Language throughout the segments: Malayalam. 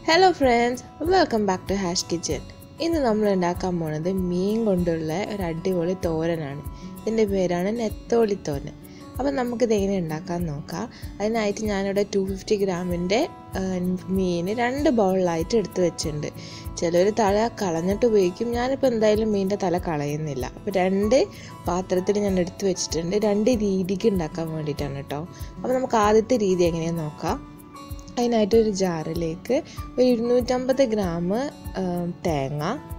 hello friends welcome back to hash kitchen ഇന്ന് നമ്മൾ ഉണ്ടാക്കാൻ പോണത് മീൻ കൊണ്ടുള്ള ഒരു അടിപൊളി തോരനാണ് ഇതിൻ്റെ പേരാണ് നെത്തോളി തോരൻ അപ്പം നമുക്കിത് എങ്ങനെ ഉണ്ടാക്കാൻ നോക്കാം അതിനായിട്ട് ഞാനിവിടെ ടു ഫിഫ്റ്റി ഗ്രാമിൻ്റെ മീൻ രണ്ട് ബൗളിലായിട്ട് എടുത്ത് വെച്ചിട്ടുണ്ട് ചിലർ തല കളഞ്ഞിട്ട് ഉപയോഗിക്കും ഞാനിപ്പോൾ എന്തായാലും മീനിൻ്റെ തല കളയുന്നില്ല അപ്പോൾ രണ്ട് പാത്രത്തിൽ ഞാൻ എടുത്ത് വെച്ചിട്ടുണ്ട് രണ്ട് രീതിക്ക് ഉണ്ടാക്കാൻ വേണ്ടിയിട്ടാണ് കേട്ടോ അപ്പോൾ നമുക്ക് ആദ്യത്തെ രീതി എങ്ങനെയാണെന്ന് നോക്കാം അതിനായിട്ട് ഒരു ജാറിലേക്ക് ഒരു ഇരുന്നൂറ്റമ്പത് ഗ്രാം തേങ്ങ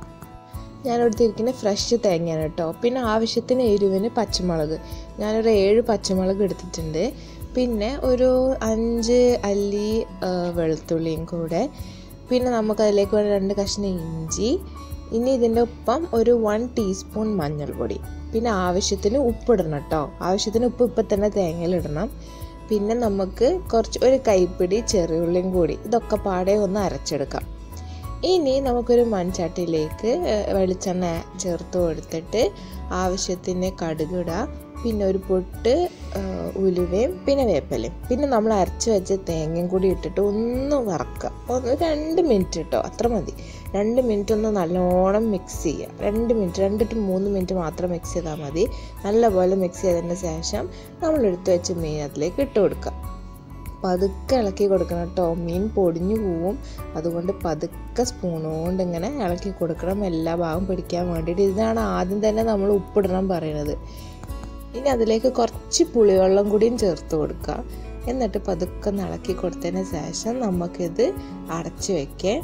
ഞാൻ എടുത്തിരിക്കുന്നത് ഫ്രഷ് തേങ്ങയാണ് കേട്ടോ പിന്നെ ആവശ്യത്തിന് എരിവിന് പച്ചമുളക് ഞാനൊരു ഏഴ് പച്ചമുളക് എടുത്തിട്ടുണ്ട് പിന്നെ ഒരു അഞ്ച് അല്ലി വെളുത്തുള്ളിയും കൂടെ പിന്നെ നമുക്ക് അതിലേക്ക് ഒരു രണ്ട് കഷ്ണം ഇഞ്ചി ഇനി ഇതിൻ്റെ ഒപ്പം ഒരു വൺ ടീസ്പൂൺ മഞ്ഞൾപ്പൊടി പിന്നെ ആവശ്യത്തിന് ഉപ്പിടണം കേട്ടോ ആവശ്യത്തിന് ഉപ്പ് ഇപ്പം തന്നെ തേങ്ങയിലിടണം പിന്നെ നമുക്ക് കുറച്ച് ഒരു കൈപ്പിടി ചെറിയുള്ളിയും കൂടി ഇതൊക്കെ പാടെ ഒന്ന് അരച്ചെടുക്കാം ഇനി നമുക്കൊരു മൺചട്ടിയിലേക്ക് വെളിച്ചെണ്ണ ചേർത്ത് കൊടുത്തിട്ട് ആവശ്യത്തിന് കടുകിടുക പിന്നെ ഒരു പൊട്ട് ഉലുവയും പിന്നെ വേപ്പലയും പിന്നെ നമ്മൾ അരച്ച് വെച്ച തേങ്ങയും കൂടി ഇട്ടിട്ട് ഒന്ന് വറക്കുക ഒന്ന് രണ്ട് മിനിറ്റ് കേട്ടോ അത്ര മതി രണ്ട് മിനിറ്റ് ഒന്ന് നല്ലോണം മിക്സ് ചെയ്യുക രണ്ട് മിനിറ്റ് രണ്ട് ടു മൂന്ന് മിനിറ്റ് മാത്രം മിക്സ് ചെയ്താൽ മതി നല്ലപോലെ മിക്സ് ചെയ്തതിന് ശേഷം നമ്മൾ എടുത്ത് വെച്ച മീൻ അതിലേക്ക് ഇട്ട് കൊടുക്കുക പതുക്കെ ഇളക്കി കൊടുക്കണം കേട്ടോ മീൻ പൊടിഞ്ഞു പോവും അതുകൊണ്ട് പതുക്കെ സ്പൂൺ കൊണ്ട് ഇങ്ങനെ ഇളക്കി കൊടുക്കണം എല്ലാ ഭാഗം പിടിക്കാൻ വേണ്ടിയിട്ട് ഇതാണ് ആദ്യം തന്നെ നമ്മൾ ഉപ്പിടണം പറയുന്നത് ഇനി അതിലേക്ക് കുറച്ച് പുളിവെള്ളം കൂടിയും ചേർത്ത് കൊടുക്കുക എന്നിട്ട് പതുക്കെ ഇളക്കി കൊടുത്തതിന് ശേഷം നമുക്കിത് അടച്ചു വെക്കാം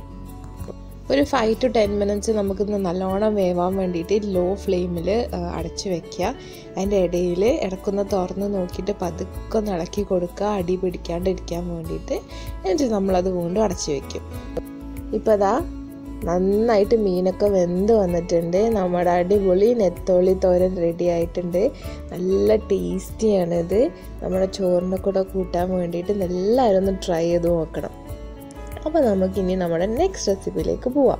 ഒരു ഫൈവ് ടു ടെൻ മിനിറ്റ്സ് നമുക്കിത് നല്ലോണം വേവാൻ വേണ്ടിയിട്ട് ലോ ഫ്ലെയിമിൽ അടച്ചു വെക്കുക അതിൻ്റെ ഇടയിൽ ഇടക്കൊന്ന് തുറന്ന് നോക്കിയിട്ട് പതുക്കെ ഒന്ന് ഇളക്കി കൊടുക്കുക അടി പിടിക്കാണ്ടിരിക്കാൻ വേണ്ടിയിട്ട് എന്നിട്ട് നമ്മളത് വീണ്ടും അടച്ചു വെക്കും ഇപ്പോൾ അതാ നന്നായിട്ട് മീനൊക്കെ വെന്ത് വന്നിട്ടുണ്ട് നമ്മുടെ അടിപൊളി നെത്തോളി തോരൻ റെഡി ആയിട്ടുണ്ട് നല്ല ടേസ്റ്റിയാണിത് നമ്മുടെ ചോറിൻ്റെ കൂടെ കൂട്ടാൻ വേണ്ടിയിട്ട് എല്ലാവരും ഒന്ന് ട്രൈ ചെയ്ത് നോക്കണം അപ്പോൾ നമുക്കിനി നമ്മുടെ നെക്സ്റ്റ് റെസിപ്പിയിലേക്ക് പോവാം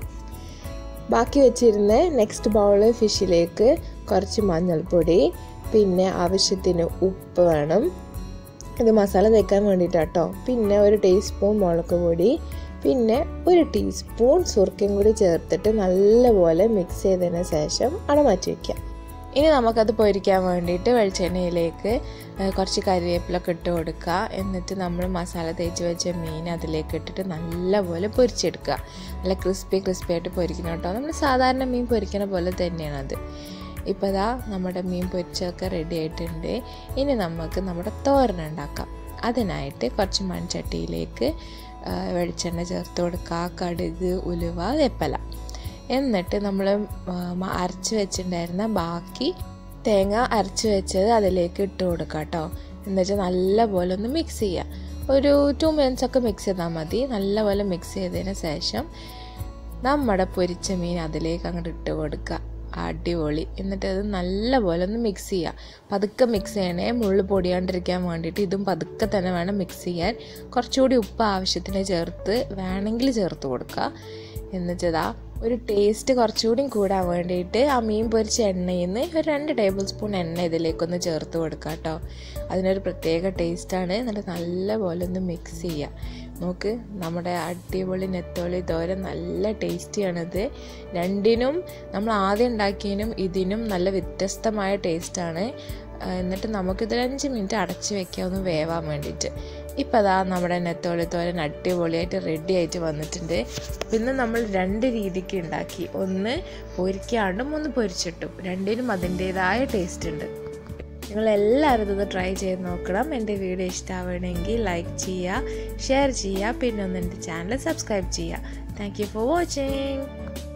ബാക്കി വെച്ചിരുന്ന നെക്സ്റ്റ് ബൗള് ഫിഷിലേക്ക് കുറച്ച് മഞ്ഞൾപ്പൊടി പിന്നെ ആവശ്യത്തിന് ഉപ്പ് വേണം ഇത് മസാല തേക്കാൻ വേണ്ടിയിട്ടാട്ടോ പിന്നെ ഒരു ടീസ്പൂൺ മുളക് പൊടി പിന്നെ ഒരു ടീസ്പൂൺ സുർക്കയും കൂടി ചേർത്തിട്ട് നല്ലപോലെ മിക്സ് ചെയ്തതിന് ശേഷം അവിടെ മാറ്റി വയ്ക്കാം ഇനി നമുക്കത് പൊരിക്കാൻ വേണ്ടിയിട്ട് വെളിച്ചെണ്ണയിലേക്ക് കുറച്ച് കരിവേപ്പിലൊക്കെ ഇട്ട് കൊടുക്കുക എന്നിട്ട് നമ്മൾ മസാല തേച്ച് വെച്ച മീൻ അതിലേക്ക് ഇട്ടിട്ട് നല്ലപോലെ പൊരിച്ചെടുക്കുക നല്ല ക്രിസ്പി ക്രിസ്പി ആയിട്ട് പൊരിക്കണം കേട്ടോ നമ്മൾ സാധാരണ മീൻ പൊരിക്കുന്ന പോലെ തന്നെയാണ് അത് ഇപ്പോൾ ഇതാ നമ്മുടെ മീൻ പൊരിച്ചൊക്കെ റെഡി ആയിട്ടുണ്ട് ഇനി നമുക്ക് നമ്മുടെ തോരൻ ഉണ്ടാക്കാം അതിനായിട്ട് കുറച്ച് മൺചട്ടിയിലേക്ക് വെളിച്ചെണ്ണ ചേർത്ത് കൊടുക്കുക കടുക് ഉലുവ വേപ്പല എന്നിട്ട് നമ്മൾ അരച്ച് വെച്ചിട്ടുണ്ടായിരുന്ന ബാക്കി തേങ്ങ അരച്ച് വെച്ചത് അതിലേക്ക് ഇട്ട് കൊടുക്കുക കേട്ടോ എന്നുവെച്ചാൽ നല്ലപോലെ ഒന്ന് മിക്സ് ചെയ്യുക ഒരു ടു മിനിറ്റ്സ് ഒക്കെ മിക്സ് ചെയ്താൽ മതി നല്ലപോലെ മിക്സ് ചെയ്തതിന് ശേഷം നമ്മുടെ പൊരിച്ച മീൻ അതിലേക്ക് അങ്ങോട്ട് ഇട്ട് കൊടുക്കുക അടിപൊളി എന്നിട്ട് അത് നല്ലപോലെ ഒന്ന് മിക്സ് ചെയ്യുക പതുക്കെ മിക്സ് ചെയ്യണേ മുള്ളു പൊടിയാണ്ടിരിക്കാൻ വേണ്ടിയിട്ട് ഇതും പതുക്കെ തന്നെ വേണം മിക്സ് ചെയ്യാൻ കുറച്ചുകൂടി ഉപ്പ് ആവശ്യത്തിന് ചേർത്ത് വേണമെങ്കിൽ ചേർത്ത് കൊടുക്കുക എന്നുവെച്ചതാ ഒരു ടേസ്റ്റ് കുറച്ചുകൂടി കൂടാൻ വേണ്ടിയിട്ട് ആ മീൻ പൊരിച്ച എണ്ണയിൽ നിന്ന് ഒരു രണ്ട് ടേബിൾ സ്പൂൺ എണ്ണ ഇതിലേക്കൊന്ന് ചേർത്ത് കൊടുക്കുക കേട്ടോ അതിനൊരു പ്രത്യേക ടേസ്റ്റാണ് എന്നിട്ട് നല്ലപോലെ ഒന്ന് മിക്സ് ചെയ്യുക നോക്ക് നമ്മുടെ അടിപൊളി നെത്തോളി തോരൻ നല്ല ടേസ്റ്റിയാണിത് രണ്ടിനും നമ്മൾ ആദ്യം ഉണ്ടാക്കിയതിനും ഇതിനും നല്ല വ്യത്യസ്തമായ ടേസ്റ്റാണ് എന്നിട്ട് നമുക്കിതൊരു അഞ്ച് മിനിറ്റ് അടച്ച് വെക്കാം ഒന്ന് വേവാൻ വേണ്ടിയിട്ട് ഇപ്പം അതാ നമ്മുടെ നെത്തോളി തോരൻ അടിപൊളിയായിട്ട് റെഡി ആയിട്ട് വന്നിട്ടുണ്ട് പിന്നെ നമ്മൾ രണ്ട് രീതിക്ക് ഉണ്ടാക്കി ഒന്ന് പൊരിക്കാണ്ടും ഒന്ന് പൊരിച്ചിട്ടും രണ്ടിനും അതിൻ്റേതായ ടേസ്റ്റ് ഉണ്ട് നിങ്ങൾ എല്ലാവരും ഇതൊന്ന് ട്രൈ ചെയ്ത് നോക്കണം എൻ്റെ വീഡിയോ ഇഷ്ടമാവണമെങ്കിൽ ലൈക്ക് ചെയ്യുക ഷെയർ ചെയ്യുക പിന്നെ ഒന്ന് എൻ്റെ ചാനൽ സബ്സ്ക്രൈബ് ചെയ്യുക താങ്ക് യു ഫോർ വാച്ചിങ്